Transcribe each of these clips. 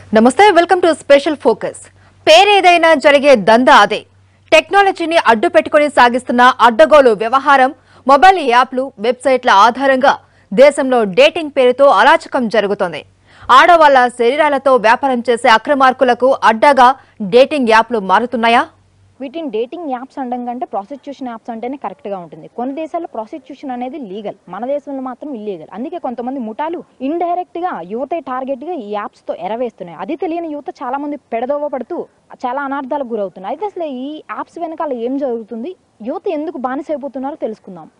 నమస్తే welcome to special focus పేరేదైనా జరిగే దందా అదే టెక్నాలజీని అడ్డు పెట్టుకుని సాగిస్తున్న అడ్డగోలు వ్యవహారం మొబైల్ యాప్లు వెబ్సైట్ల ఆధారంగా దేశంలో డేటింగ్ పేరుతో అరాచకం జరుగుతోంది ఆడవాళ్ల శరీరాలతో వ్యాపారం చేసే అక్రమార్కులకు అడ్డగా డేటింగ్ యాప్లు మారుతున్నాయా వీటిని డేటింగ్ యాప్స్ అనడం కంటే ప్రాసిక్యూషన్ యాప్స్ అంటేనే కరెక్ట్గా ఉంటుంది కొన్ని దేశాల్లో ప్రాసిక్యూషన్ అనేది లీగల్ మన దేశంలో మాత్రం ఇల్లీగల్ అందుకే కొంతమంది ముఠాలు ఇండైరెక్ట్గా యువత టార్గెట్గా ఈ యాప్స్తో ఎరవేస్తున్నాయి అది తెలియని యువత చాలా మంది పెడదోవ పడుతూ చాలా అనార్థాలకు గురవుతున్నాయి అయితే అసలు ఈ యాప్స్ వెనకాల ఏం జరుగుతుంది యువత ఎందుకు బానిసైపోతున్నారో తెలుసుకుందాం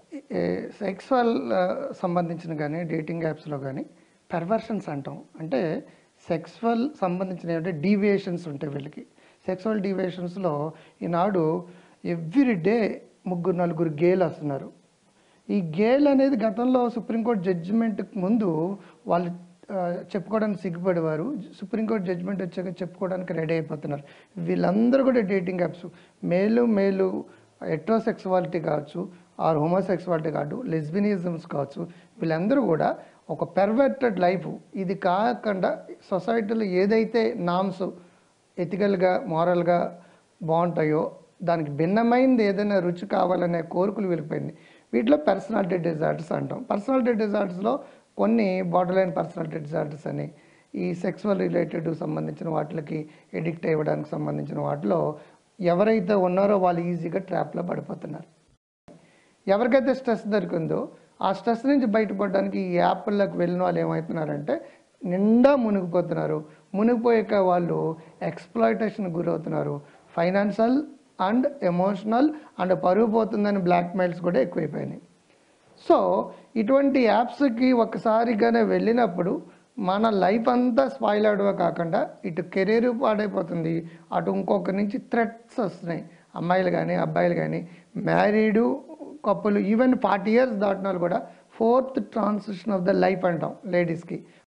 సెక్సువల్ సంబంధించిన కానీ డేటింగ్ యాప్స్లో కానీ పెర్వర్షన్స్ అంటాం అంటే సెక్సువల్ సంబంధించిన అంటే డీవియేషన్స్ ఉంటాయి వీళ్ళకి సెక్సువల్ డీవియేషన్స్లో ఈనాడు ఎవ్రీ డే ముగ్గురు నలుగురు గేలు వస్తున్నారు ఈ గేల్ అనేది గతంలో సుప్రీంకోర్టు జడ్జిమెంట్కి ముందు వాళ్ళు ఆ, చెప్పుకోవడానికి సిగ్గుపడేవారు సుప్రీంకోర్టు జడ్జిమెంట్ వచ్చాక చెప్పుకోవడానికి రెడీ అయిపోతున్నారు వీళ్ళందరూ కూడా డేటింగ్ యాప్స్ మేలు మేలు ఎట్రోసెక్సువాలిటీ కావచ్చు ఆర్ హోమోసెక్సువాలిటీ కావచ్చు లెస్బినిజమ్స్ కావచ్చు వీళ్ళందరూ కూడా ఒక పెర్వర్టెడ్ లైఫ్ ఇది కాకుండా సొసైటీలో ఏదైతే నామ్స్ ఎథికల్గా మారల్గా బాగుంటాయో దానికి భిన్నమైనది ఏదైనా రుచి కావాలనే కోరికలు వెళ్ళిపోయింది వీటిలో పర్సనాలిటీ డిజార్డర్స్ అంటాం పర్సనాలిటీ డిజార్డర్స్లో కొన్ని బార్డర్లైన్ పర్సనాలిటీ డిజార్డర్స్ అని ఈ సెక్సువల్ రిలేటెడ్ సంబంధించిన వాటికి ఎడిక్ట్ అవ్వడానికి సంబంధించిన వాటిలో ఎవరైతే ఉన్నారో వాళ్ళు ఈజీగా ట్రాప్లో పడిపోతున్నారు ఎవరికైతే స్ట్రెస్ దొరికిందో ఆ స్ట్రెస్ నుంచి బయటపడడానికి ఈ యాప్లకు వెళ్ళిన వాళ్ళు ఏమవుతున్నారంటే నిండా మునిగిపోతున్నారు మునిగిపోయాక వాళ్ళు ఎక్స్ప్లాయిటేషన్ గురవుతున్నారు ఫైనాన్షియల్ అండ్ ఎమోషనల్ అండ్ పరుగు పోతుందని బ్లాక్మెయిల్స్ కూడా ఎక్కువైపోయినాయి సో ఇటువంటి యాప్స్కి ఒక్కసారిగానే వెళ్ళినప్పుడు మన లైఫ్ అంతా స్పాయిల్ అవడమే కాకుండా ఇటు కెరీర్ పాడైపోతుంది అటు ఇంకొక నుంచి థ్రెట్స్ వస్తున్నాయి అమ్మాయిలు కానీ అబ్బాయిలు కానీ మ్యారీడు కప్పులు ఈవెన్ ఫార్టీ ఇయర్స్ దాటిన వాళ్ళు కూడా fourth transition of the life అంటాం లేడీస్కి